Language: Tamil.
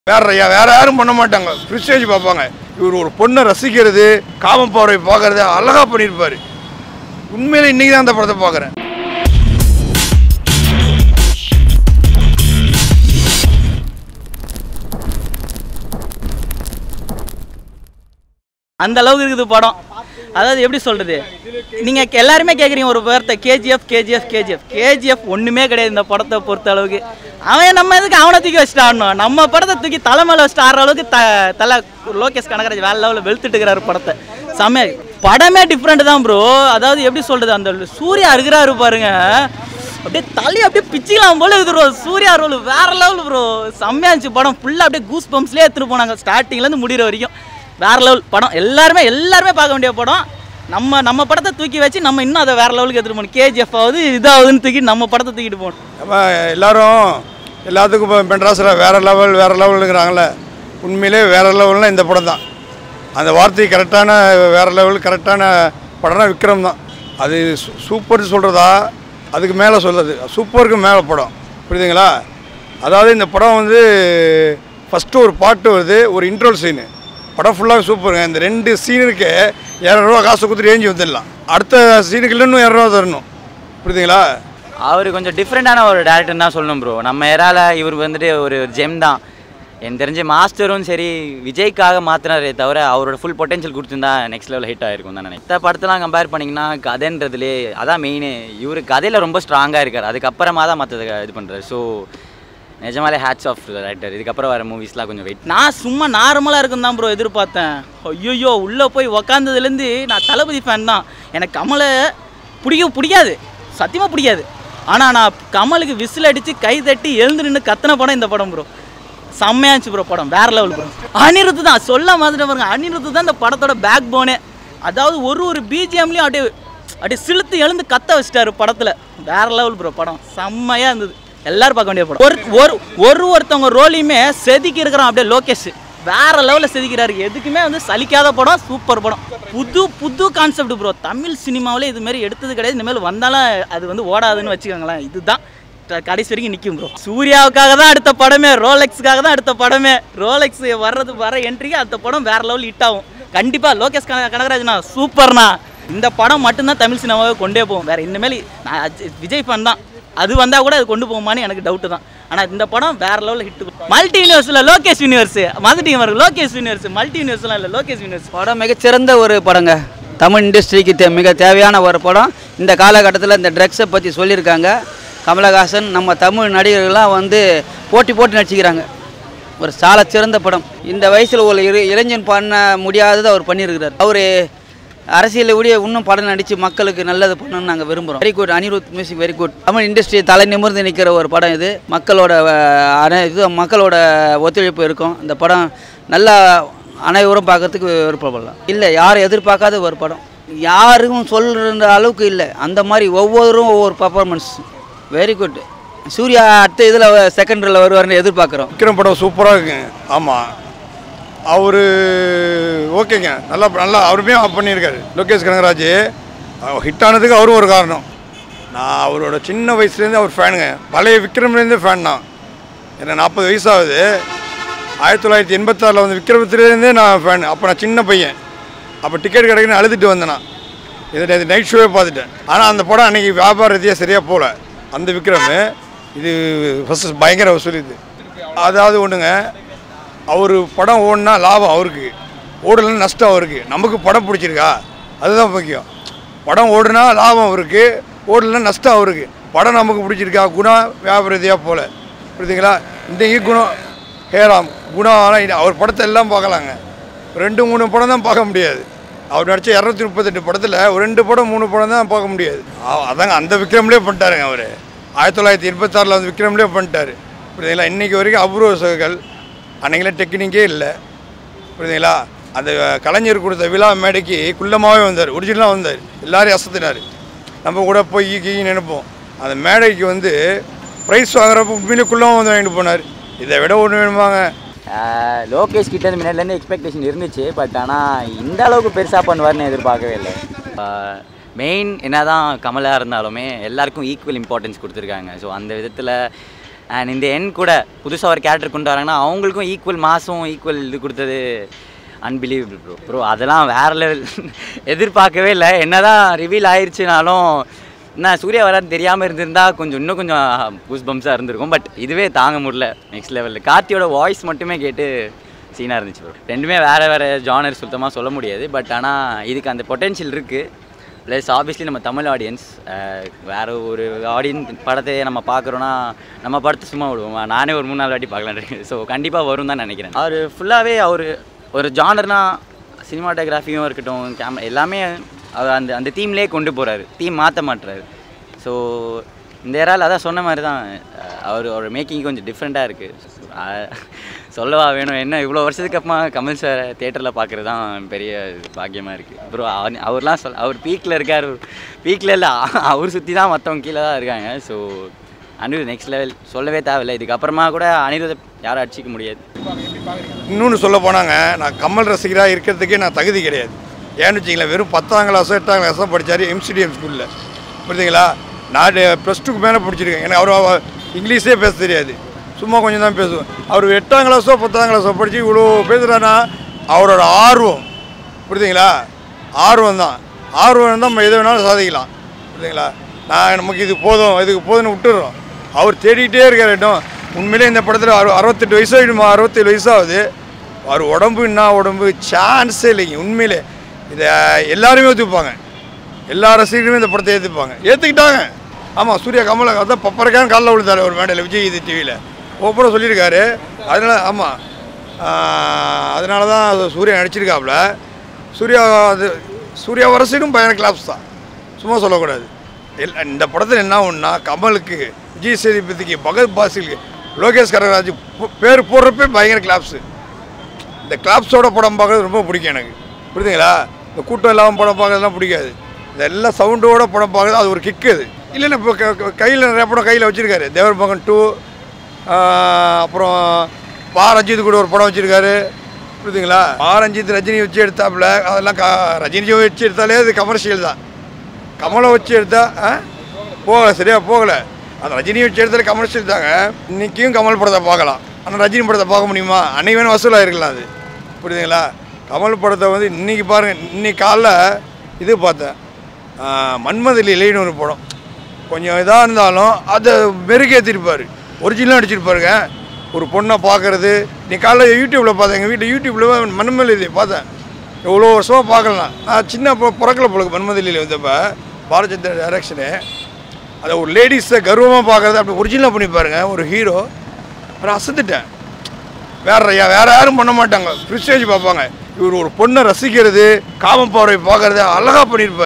வேற யா- வேற யாரும் பண்ண மாட்டாங்க ப்ரிஸ்டேஜ் பார்ப்பாங்க இவர் ஒரு பொண்ணை ரசிக்கிறது காம பார்வை பார்க்கறது அழகா பண்ணியிருப்பாரு உண்மையில இன்னைக்கு தான் அந்த படத்தை பார்க்குறேன் அந்த அளவுக்கு இருக்குது படம் அதாவது எப்படி சொல்றது நீங்க எல்லாருமே கேக்குறீங்க ஒரு வார்த்தை கேஜிஎஃப் கேஜிஎஃப் கேஜிஎஃப் கேஜிஎஃப் ஒண்ணுமே கிடையாது இந்த படத்தை பொறுத்த அளவுக்கு அவன் நம்ம எதுக்கு அவனை தூக்கி வச்சுட்டு ஆடணும் நம்ம படத்தை தூக்கி தலை மேல வச்சுட்டு ஆடுற அளவுக்கு த தலை லோகேஷ் கனகராஜ் வேற லெவலில் வெளுத்துட்டு இருக்கிறாரு படத்தை செம்மையா இருக்கு. படமே டிஃப்ரெண்ட் தான் ப்ரோ அதாவது எப்படி சொல்றது அந்த சூர்யா இருக்கிறாரு பாருங்க அப்படியே தலையை அப்படியே பிச்சிக்கலாம் போல இருக்குது ப்ரோ சூர்யா ரோல் வேற லெவல் ப்ரோ செம்மையா இருந்துச்சு படம் ஃபுல்லாக அப்படியே கூஸ் பம்ப்ஸ்லேயே எடுத்துட்டு போனாங்க ஸ்டார்டிங்லேருந்து முடிகிற வரைக்கும் வேற லெவல் படம் எல்லாருமே எல்லாருமே பார்க்க வேண்டிய படம் நம்ம நம்ம படத்தை தூக்கி வச்சு நம்ம இன்னும் அதை வேற லெவலுக்கு எடுத்துட்டு போகணும் கேஜிஎஃப் ஆகுது இதாகுதுன்னு தூக்கி நம்ம படத்தை தூக்கிட்டு போகணும் நம்ம எல்லாரும் எல்லாத்துக்கும் இப்போ மெட்ராஸில் வேற லெவல் வேற லெவலுங்கிறாங்களே உண்மையிலே வேற லெவல்னா இந்த படம் தான் அந்த வார்த்தை கரெக்டான வேற லெவல் கரெக்டான படம்னா விக்ரம் தான் அது சூ- சூப்பர் சொல்கிறதா அதுக்கு மேலே சொல்லுது சூப்பருக்கு மேலே படம் புரியுதுங்களா அதாவது இந்த படம் வந்து ஃபஸ்ட்டு ஒரு பாட்டு வருது ஒரு இன்ட்ரோல் சீனு படம் ஃபுல்லாக சூப்பருங்க இந்த ரெண்டு சீனுக்கு இரநூறுவா காசு கொடுத்துட்டு ஏஞ்சி வந்துடலாம் அடுத்த சீனுக்கு இன்னும் இரநூறுவா தரணும் புரியுதுங்களா அவர் கொஞ்சம் டிஃப்ரெண்ட்டான ஒரு டேரக்டர் தான் சொல்லணும் ப்ரோ நம்ம ஏரால இவர் வந்துட்டு ஒரு ஜெம் தான் எனக்கு தெரிஞ்ச மாஸ்டரும் சரி விஜய்க்காக மாற்றினாரே தவிர அவரோட ஃபுல் பொட்டன்ஷியல் கொடுத்துருந்தா நெக்ஸ்ட் லெவல் ஹிட் ஆயிருக்கும் தான் நினைக்கிறேன் மத்த படத்தெல்லாம் கம்பேர் பண்ணிங்கன்னா கதைன்றதுலே அதான் மெயின் இவர் கதையில் ரொம்ப ஸ்ட்ராங்காக இருக்கார் அதுக்கப்புறமா தான் மற்றது இது பண்ணுறாரு ஸோ நிஜமாலே ஹேட்ஸ் ஆஃப் ரைட்டர் இதுக்கப்புறம் வர மூவிஸ்லாம் கொஞ்சம் வெயிட் நான் சும்மா நார்மலாக இருக்கும் தான் ப்ரோ எதிர்பார்த்தேன் ஐயோ உள்ளே போய் உக்காந்ததுலேருந்து நான் தளபதி ஃபேன் தான் எனக்கு கமலை பிடிக்க பிடிக்காது சத்தியமாக பிடிக்காது ஆனால் நான் கமலுக்கு விசில் அடித்து கை தட்டி எழுந்து நின்று கத்தின படம் இந்த படம் ப்ரோ செம்மையாச்சு ப்ரோ படம் வேற லெவல் ப்ரோ அனிருத்து தான் சொல்ல மாதிரி பாருங்க அனிருத்து தான் இந்த படத்தோட பேக் போனே அதாவது ஒரு ஒரு பிஜிஎம்லேயும் அப்படியே அப்படியே சிலுத்து எழுந்து கத்த வச்சிட்டாரு படத்தில் வேற லெவல் ப்ரோ படம் செம்மையாக இருந்தது எல்லாரும் பார்க்க வேண்டிய படம் ஒரு ஒரு ஒரு ஒருத்தவங்க ரோலையுமே செதுக்கி இருக்கிறான் அப்படியே லோகேஷ் வேற லெவலில் செதுக்கிறாரு எதுக்குமே வந்து சலிக்காத படம் சூப்பர் படம் புது புது கான்செப்ட் ப்ரோ தமிழ் சினிமாவில் இது மாதிரி எடுத்தது கிடையாது இனிமேல் வந்தாலும் அது வந்து ஓடாதுன்னு வச்சுக்கோங்களேன் இதுதான் க- கடைசி வரைக்கும் நிற்கும் ப்ரோ சூர்யாவுக்காக தான் அடுத்த படமே ரோலெக்ஸுக்காக தான் அடுத்த படமே ரோலெக்ஸ் வர்றது வர என்ட்ரிக்கு அடுத்த படம் வேற லெவல் ஹிட் ஆகும் கண்டிப்பாக லோகேஷ் கன கனகராஜ்னா சூப்பர்ண்ணா இந்த படம் மட்டும்தான் தமிழ் சினிமாவை கொண்டே போகும் வேற இனிமேல் நான் அஜி- விஜய் ஃபேன் தான் அது வந்தால் கூட அது கொண்டு போகுமான்னு எனக்கு டவுட்டு தான் ஆனால் இந்த படம் வேற லெவலில் ஹிட் மல்டி யூனிவர்ஸில் லோகேஷ் யூனிவர்ஸ் மதுட்டிங் வரும் லோகேஷ் யூனிவர்ஸ் மல்டி யூனிவர்ஸ்லாம் இல்லை லோகேஷ் யூனிவர்ஸ் படம் மிகச்சிறந்த ஒரு படங்க தமிழ் இண்டஸ்ட்ரிக்கு தே மிக தேவையான ஒரு படம் இந்த காலகட்டத்தில் இந்த ட்ரக்ஸை பற்றி சொல்லியிருக்காங்க கமலஹாசன் நம்ம தமிழ் நடிகர்கள்லாம் வந்து போட்டி போட்டு நடிச்சுக்கிறாங்க ஒரு சால சிறந்த படம் இந்த வயசில் ஒரு இரு இளைஞன் பண்ண முடியாததை அவர் பண்ணியிருக்கிறார் அவர் அரசியலை விட இன்னும் படம் நடித்து மக்களுக்கு நல்லது பண்ணணும்னு நாங்கள் விரும்புகிறோம் very good Anirudh music very good Tamil industry தலை நிமிர்ந்து நிற்கிற ஒரு படம் இது மக்களோட அஹ், அன- இது மக்களோட ஒத்துழைப்பு இருக்கும் இந்த படம் நல்லா அனைவரும் பார்க்கறதுக்கு விருப்பப்படலாம் இல்லை யாரும் எதிர்பார்க்காத ஒரு படம் யாரும் சொல்கிற அளவுக்கு இல்லை அந்த மாதிரி ஒவ்வொருவரும் ஒவ்வொரு பர்ஃபார்மன்ஸ் வெரி குட் சூர்யா அடுத்த இதில் செகண்டரில் வருவார்னு எதிர்பார்க்குறோம் விக்ரம் படம் சூப்பராக இருக்குங்க ஆமாம் அவர் ஓகேங்க நல்லா நல்லா அவருமே பண்ணியிருக்காரு லோகேஷ் கனகராஜ் ஹிட் ஆனதுக்கு அவரும் ஒரு காரணம் நான் அவரோட சின்ன வயசுலேருந்து அவர் ஃபேனுங்க பழைய விக்ரம்லேருந்து ஃபேன் தான் எனக்கு நாற்பது வயசாகுது ஆயிரத்தி தொள்ளாயிரத்தி எண்பத்தாறில் வந்து விக்ரமத்துலேருந்தே நான் ஃபேன் அப்போ நான் சின்ன பையன் அப்போ டிக்கெட் கிடைக்குன்னு அழுதுட்டு வந்தேன் நான் இது நைட் ஷோவே பார்த்துட்டேன் ஆனால் அந்த படம் அன்றைக்கி வியாபார ரீதியாக சரியாக போகல அந்த விக்ரம் இது ஃபஸ்ட்டு பயங்கர வசூலிது அதாவது ஒன்றுங்க அவர் படம் ஓடுனா லாபம் அவருக்கு ஓடலைன்னா நஷ்டம் அவருக்கு நமக்கு படம் பிடிச்சிருக்கா அதுதான் முக்கியம் படம் ஓடுனா லாபம் அவருக்கு ஓடலைன்னா நஷ்டம் அவருக்கு படம் நமக்கு பிடிச்சிருக்கா குணம் வியாபார ரீதியாக போகல புரியுதுங்களா இன்றைக்கி குணம் ஹேராம் குணம் ஆனால் இது அவர் படத்தை எல்லாம் பார்க்கலாங்க ரெண்டு மூணு படம் தான் பார்க்க முடியாது அவர் நடித்த இரநூத்தி முப்பத்தெட்டு படத்தில் ஒரு ரெண்டு படம் மூணு படம் தான் பார்க்க முடியாது அ- அதாங்க அந்த விக்ரம்லேயே பண்ணிட்டாருங்க அவர் ஆயிரத்தி தொள்ளாயிரத்தி எண்பத்தாறில் வந்து விக்ரம்லேயே பண்ணிட்டாரு புரியுதுங்களா இன்றைக்கி வரைக்கும் அபூர்வ சகங்கள் அன்றைக்கெல்லாம் டெக்னிக்கே இல்லை புரியுதுங்களா அந்த கலைஞர் கொடுத்த விழா மேடைக்கு குள்ளமாகவே வந்தார் ஒரிஜினலாக வந்தார் எல்லாரையும் அசத்தினார் நம்ம கூட போய் ஈ கீ நினைப்போம் அந்த மேடைக்கு வந்து ப்ரைஸ் வாங்குறப்ப உண்மையிலே குள்ளமாக வந்து வாங்கிட்டு போனார் இதை விட ஒன்று வேணுமாங்க ஆஹ் லோகேஷ் கிட்ட இருந்து முன்னாடிலேருந்து எக்ஸ்பெக்டேஷன் இருந்துச்சு பட் ஆனால் இந்த அளவுக்கு பெருசாக பண்ணுவார்னு எதிர்பார்க்கவே இல்லை மெயின் என்னதான் கமலாக இருந்தாலுமே எல்லாருக்கும் ஈக்குவல் இம்பார்ட்டன்ஸ் கொடுத்துருக்காங்க ஸோ அந்த விதத்தில் அண்ட் இந்த எண் கூட புதுசாக ஒரு கேரக்டர் கொண்டு வராங்கன்னா அவங்களுக்கும் ஈக்குவல் மாதம் ஈக்குவல் இது கொடுத்தது அன்பிலீவபிள் ப்ரோ ப்ரோ அதெல்லாம் வேற லெவல் எதிர்பார்க்கவே இல்லை என்னதான் ரிவீல் ஆயிடுச்சுனாலும் என்ன சூர்யா வரான்னு தெரியாமல் இருந்திருந்தா கொஞ்சம் இன்னும் கொஞ்சம் பூஸ் பம்ஸாக இருந்திருக்கும் பட் இதுவே தாங்க முடியல நெக்ஸ்ட் லெவலில் கார்த்தியோட வாய்ஸ் மட்டுமே கேட்டு சீனாக இருந்துச்சு ப்ரோ ரெண்டுமே வேறு வேறு ஜானர் சுத்தமாக சொல்ல முடியாது பட் ஆனால் இதுக்கு அந்த பொட்டென்ஷியல் இருக்குது ப்ளஸ் ஆப்வியஸ்லி நம்ம தமிழ் ஆடியன்ஸ் வேறு ஒரு ஆடியன்ஸ் படத்தை நம்ம பார்க்குறோன்னா நம்ம படத்தை சும்மா விடுவோம் நானே ஒரு மூணு நாலு வாட்டி பார்க்கலான் ஸோ கண்டிப்பாக வரும் தான் நினைக்கிறேன் அவர் ஃபுல்லாகவே அவர் ஒரு ஜானர்னா சினிமாட்டோகிராஃபியும் இருக்கட்டும் கேமரா எல்லாமே அவர் அந்த அந்த தீம்லேயே கொண்டு போகிறாரு தீம் மாற்ற மாட்டுறாரு ஸோ இந்த ஏரால் அதான் சொன்ன மாதிரி தான் அவர் அவர் மேக்கிங் கொஞ்சம் டிஃப்ரெண்ட்டாக இருக்குது சொல்லவா வேணும் என்ன இவ்வளோ வருஷத்துக்கு அப்புறமா கமல் சார் தேட்டரில் பார்க்குறது தான் பெரிய பாக்கியமாக இருக்குது ப்ரோ அவர்லாம் சொல் அவர் பீக்கில் இருக்கார் பீக்கில் இல்லை அவர் சுற்றி தான் மற்றவங்க கீழே தான் இருக்காங்க ஸோ அனிருத் நெக்ஸ்ட் லெவல் சொல்லவே தேவையில்லை இதுக்கப்புறமா கூட அனிருத்தை யாரும் அடிச்சிக்க முடியாது இன்னொன்று சொல்ல போனாங்க நான் கமல் ரசிகராக இருக்கிறதுக்கே நான் தகுதி கிடையாது ஏன்னு வச்சிங்களேன் வெறும் பத்தாம் கிளாஸோ எட்டாம் கிளாஸோ படித்தார் எம்சிடிஎம் ஸ்கூலில் புரியுதுங்களா நான் ப்ளஸ் டூக்கு மேலே படிச்சிருக்கேன் எனக்கு அவர் அவர் இங்கிலீஷே பேச தெரியாது சும்மா கொஞ்சம் தான் பேசுவேன் அவர் எட்டாம் கிளாஸோ பத்தாம் கிளாஸோ படித்து இவ்வளோ பேசுகிறான்னா அவரோட ஆர்வம் புரியுதுங்களா ஆர்வம் தான் ஆர்வம் இருந்தால் நம்ம எது வேணாலும் சாதிக்கலாம் புரியுதுங்களா நான் நமக்கு இது போதும் இதுக்கு போதும்னு விட்டுடுறோம் அவர் தேடிக்கிட்டே இருக்கார் இடம் உண்மையிலே இந்த படத்தில் அறு அறுபத்தெட்டு வயசு ஆகிடுமா அறுபத்தேழு வயசாகுது அவர் உடம்பு என்ன உடம்பு சான்ஸே இல்லைங்க உண்மையிலே இதை எல்லாருமே ஒத்துப்பாங்க எல்லா ரசிகர்களுமே இந்த படத்தை ஏற்றுப்பாங்க ஏற்றுக்கிட்டாங்க ஆமாம் சூர்யா கமல் அதான் பப்பரக்கான காலில் விழுந்தாரு ஒரு மேடையில் விஜய் இது டிவியில் ஓப்பனாக சொல்லியிருக்காரு அதனால ஆமாம் அதனால தான் அது சூர்யா நடிச்சிருக்காப்புல சூர்யா அது சூர்யா வரசுக்கும் பயண கிளாப்ஸ் தான் சும்மா சொல்லக்கூடாது எல் இந்த படத்தில் என்ன ஒன்றா கமலுக்கு விஜய் சேதுபதிக்கு பகத் பாசிலுக்கு லோகேஷ் கனகராஜ் பு- பேர் போடுறப்பே பயங்கர கிளாப்ஸு இந்த கிளாப்ஸோட படம் பார்க்கறது ரொம்ப பிடிக்கும் எனக்கு புரியுதுங்களா இந்த கூட்டம் இல்லாமல் படம் பார்க்கறதுலாம் பிடிக்காது இந்த எல்லா சவுண்டோட படம் பார்க்கறது அது ஒரு கிக்கு அது இல்லைன்னா இப்போ கையில் நிறைய படம் கையில் வச்சுருக்காரு தேவர் மகன் டூ அப்புறம் பா ரஞ்சித் கூட ஒரு படம் வச்சுருக்காரு புரியுதுங்களா பா ரஞ்சித் ரஜினி வச்சு எடுத்தாப்புல அதெல்லாம் க ரஜினியை வச்சு எடுத்தாலே அது கமர்ஷியல் தான் கமலை வச்சு எடுத்தா ஆ? போகலை சரியா போகலை அந்த ரஜினி வச்சு எடுத்தாலே கமர்ஷியல் தாங்க இன்றைக்கும் கமல் படத்தை பார்க்கலாம் ஆனால் ரஜினி படத்தை பார்க்க முடியுமா அன்னைக்கு வேணும் வசூலாக இருக்கலாம் அது புரியுதுங்களா கமல் படத்தை வந்து இன்னைக்கு பாருங்கள் இன்னைக்கு காலைல இது பார்த்தேன் ஆ, மன்மத லீலைன்னு ஒரு படம் கொஞ்சம் இதாக இருந்தாலும் அதை மெருகேற்றிருப்பார் ஒரிஜினலாக அடிச்சிருப்பாருங்க ஒரு பொண்ணை பார்க்கறது நீ காலைல யூடியூப்பில் பார்த்தேன் எங்கள் வீட்டில் யூடியூப்பில் மன்மத இதை பார்த்தேன் எவ்வளோ வருஷமாக பார்க்கலாம் நான் சின்ன பொ- பிறக்கல பொழுது மன்மதிலியில் வந்தப்போ பாரதிச்சந்திர டைரக்ஷனு அதை ஒரு லேடிஸை கர்வமாக பார்க்குறது அப்படி ஒரிஜினலாக பண்ணி பாருங்க ஒரு ஹீரோ அப்புறம் அசந்துட்டேன் வேற யா- வேற யாரும் பண்ண மாட்டாங்க ப்ரிஸ்டேஜ் பார்ப்பாங்க இவர் ஒரு பொண்ணை ரசிக்கிறது காம பார்வை பார்க்கறது அழகாக பண்ணியிருப்பார்